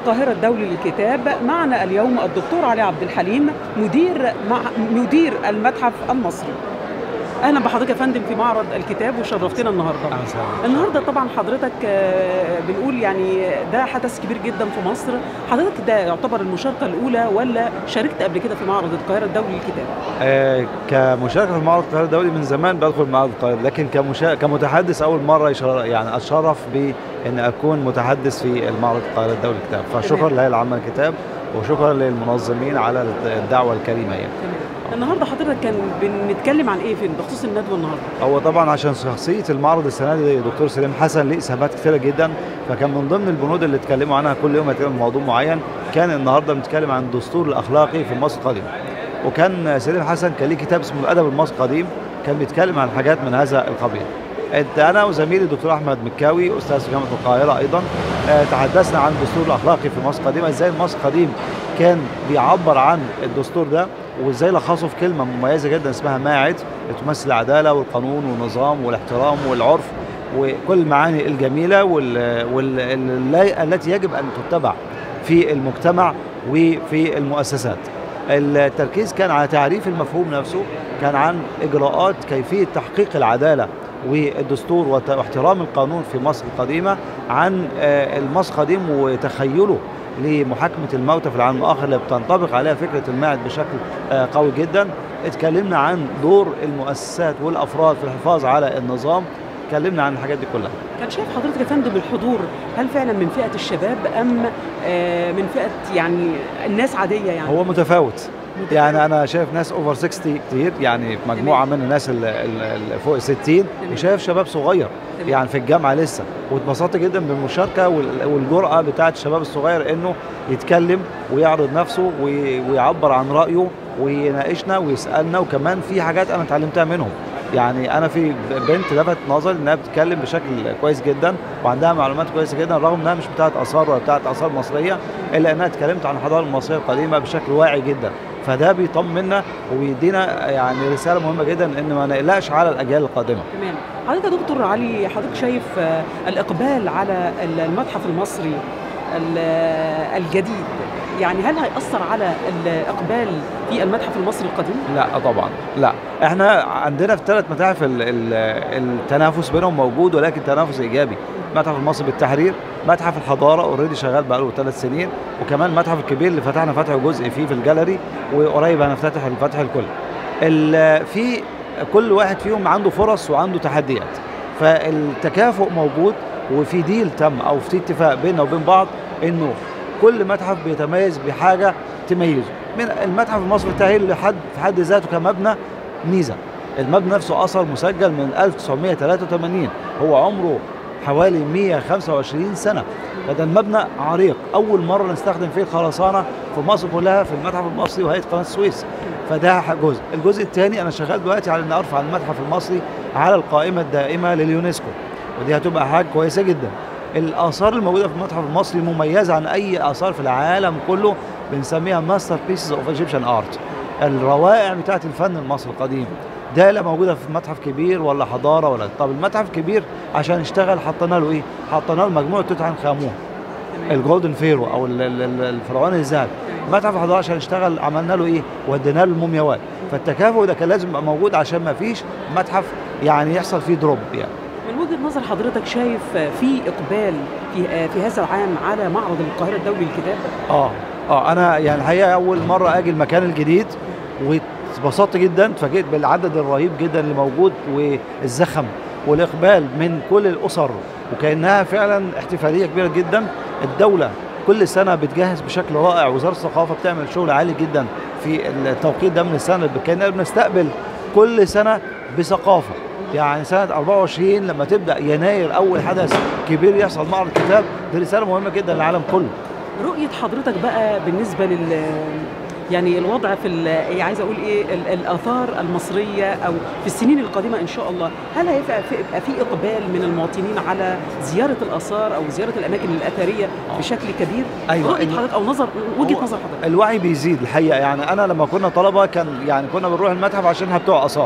القاهرة الدولي للكتاب معنا اليوم الدكتور علي عبد الحليم مدير مع مدير المتحف المصري اهلا بحضرتك يا فندم في معرض الكتاب وشرفتنا النهارده النهارده طبعا حضرتك آه، بنقول يعني ده حدث كبير جدا في مصر حضرتك ده يعتبر المشاركه الاولى ولا شاركت قبل كده في معرض القاهره الدولي للكتاب آه، كمشاركه في معرض القاهره الدولي من زمان بدخل معرض القاهره لكن كمشا... كمتحدث اول مره يشر... يعني اتشرف بان اكون متحدث في المعرض القاهره الدولي للكتاب فشكرا تمام. للهيئه العامه للكتاب وشكرا للمنظمين على الدعوه الكريمه يعني النهارده حضرتك كان بنتكلم عن ايه فين بخصوص الندوه النهارده هو طبعا عشان شخصيه المعرض السنه دي دكتور سليم حسن ليه اسهامات كثيره جدا فكان من ضمن البنود اللي اتكلموا عنها كل يوم هيتكلم عن موضوع معين كان النهارده بنتكلم عن الدستور الاخلاقي في مصر القديمه وكان سليم حسن كان ليه كتاب اسمه الادب المصري القديم كان بيتكلم عن حاجات من هذا القبيل انت انا وزميلي الدكتور احمد مكاوي استاذ في جامعه القاهره ايضا آه، تحدثنا عن الدستور الاخلاقي في مصر القديمه ازاي المصري القديم كان بيعبر عن الدستور ده وازاي لخصه في كلمه مميزه جدا اسمها ماعد تمثل العداله والقانون والنظام والاحترام والعرف وكل المعاني الجميله وال... وال... ال- التي يجب ان تتبع في المجتمع وفي المؤسسات التركيز كان على تعريف المفهوم نفسه كان عن اجراءات كيفيه تحقيق العداله والدستور وت- واحترام القانون في مصر القديمه عن آه، المصري القديم وتخيله لمحاكمه الموتى في العالم الاخر اللي بتنطبق عليها فكره الماعد بشكل آه، قوي جدا اتكلمنا عن دور المؤسسات والافراد في الحفاظ على النظام اتكلمنا عن الحاجات دي كلها كان شايف حضرتك يا فندم الحضور هل فعلا من فئه الشباب ام آه، من فئه يعني الناس عاديه يعني هو متفاوت يعني انا شايف ناس اوفر 60 كتير يعني مجموعه من الناس اللي اللي فوق ال 60 وشايف شباب صغير تمام. يعني في الجامعه لسه واتبسطت جدا بالمشاركه وال- والجرأه بتاعه الشباب الصغير انه يتكلم ويعرض نفسه وي- ويعبر عن رايه ويناقشنا ويسالنا وكمان في حاجات انا اتعلمتها منهم يعني انا في بنت لفت نظري انها بتتكلم بشكل كويس جدا وعندها معلومات كويسه جدا رغم انها مش بتاعه اثار ولا بتاعه اثار مصريه الا انها اتكلمت عن الحضاره المصريه القديمه بشكل واعي جدا فده بيطمنا وبيدينا يعني رساله مهمه جدا ان ما نقلقش على الاجيال القادمه تمام حضرتك يا دكتور علي حضرتك شايف آه، الاقبال على ال- المتحف المصري ال- آه، الجديد يعني هل هيأثر على الاقبال في المتحف المصري القديم؟ لا طبعا لا احنا عندنا في ثلاث متاحف ال- ال- التنافس بينهم موجود ولكن تنافس ايجابي المتحف المصري بالتحرير متحف الحضاره اوريدي شغال بقاله ثلاث سنين وكمان المتحف الكبير اللي فتحنا فتح جزء فيه في الجاليري وقريب هنفتتح الفتح الكل ال- في كل واحد فيهم عنده فرص وعنده تحديات فالتكافؤ موجود وفي ديل تم او في اتفاق بيننا وبين بعض انه كل متحف بيتميز بحاجه تميزه من المتحف المصري التحرير لحد في حد ذاته كمبنى ميزه المبنى نفسه اثر مسجل من 1983 هو عمره حوالي 125 سنه فده المبنى عريق اول مره نستخدم فيه الخرسانه في مصر كلها في المتحف المصري وهيئه قناه السويس فده جزء الجزء الثاني انا شغال دلوقتي على ان ارفع المتحف المصري على القائمه الدائمه لليونسكو ودي هتبقى حاجه كويسه جدا الاثار الموجوده في المتحف المصري مميزه عن اي اثار في العالم كله بنسميها ماستر بيسز اوف ايجيبشن ارت الروائع بتاعت الفن المصري القديم ده لا موجوده في متحف كبير ولا حضاره ولا طب المتحف كبير عشان يشتغل حطينا له ايه حطينا له مجموعه توت عنخ امون الجولدن فيرو او ال- ال- ال- الفرعون الذهبي متحف الحضاره عشان يشتغل عملنا له ايه ودينا له المومياوات فالتكافؤ ده كان لازم يبقى موجود عشان ما فيش متحف يعني يحصل فيه دروب يعني من وجهه نظر حضرتك شايف آه، في اقبال في آه، في هذا العام على معرض القاهره الدولي للكتاب؟ اه اه انا يعني الحقيقه اول مره اجي المكان الجديد واتبسطت جدا اتفاجئت بالعدد الرهيب جدا اللي موجود والزخم والاقبال من كل الاسر وكانها فعلا احتفاليه كبيره جدا الدوله كل سنه بتجهز بشكل رائع وزاره الثقافه بتعمل شغل عالي جدا في التوقيت ده من السنه كاننا بنستقبل كل سنه بثقافه يعني سنه 24 لما تبدا يناير اول حدث كبير يحصل معرض كتاب دي رساله مهمه جدا للعالم كله رؤيه حضرتك بقى بالنسبه لل يعني الوضع في ال- عايزه اقول ايه ال- الاثار المصريه او في السنين القادمه ان شاء الله هل هيبقى في, يبقى في اقبال من المواطنين على زياره الاثار او زياره الاماكن الاثريه بشكل كبير أيوة. رؤيه ال- حضرتك او نظر وجهه هو نظر حضرتك الوعي بيزيد الحقيقه يعني انا لما كنا طلبه كان يعني كنا بنروح المتحف عشانها بتوع اثار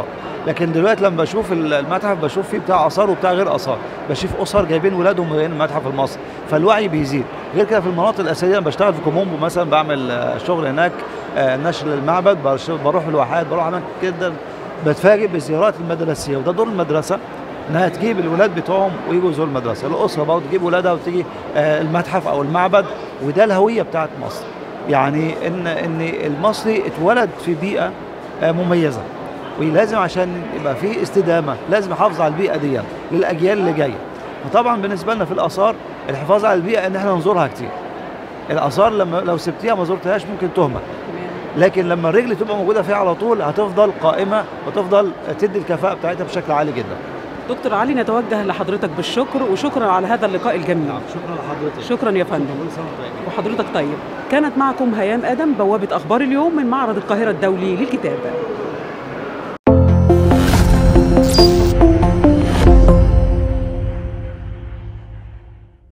لكن دلوقتي لما بشوف المتحف بشوف فيه بتاع اثار وبتاع غير اثار بشوف اسر جايبين ولادهم من المتحف المصري فالوعي بيزيد غير كده في المناطق الاثريه انا بشتغل في كومومبو مثلا بعمل آه، شغل هناك آه، نشر المعبد بش- بروح الواحات بروح هناك كده بتفاجئ بالزيارات المدرسيه وده دور المدرسه انها تجيب الولاد بتوعهم ويجوا يزوروا المدرسه الاسره برضه تجيب ولادها وتيجي آه، المتحف او المعبد وده الهويه بتاعت مصر يعني ان ان المصري اتولد في بيئه آه، مميزه ولازم عشان يبقى في استدامه لازم يحافظ على البيئه دي للاجيال اللي جايه وطبعا بالنسبه لنا في الاثار الحفاظ على البيئه ان احنا نزورها كتير الاثار لما لو سبتيها ما زرتهاش ممكن تهمل لكن لما الرجل تبقى موجوده فيها على طول هتفضل قائمه وتفضل تدي الكفاءه بتاعتها بشكل عالي جدا دكتور علي نتوجه لحضرتك بالشكر وشكرا على هذا اللقاء الجميل شكرا لحضرتك شكرا يا فندم وحضرتك طيب كانت معكم هيام ادم بوابه اخبار اليوم من معرض القاهره الدولي للكتاب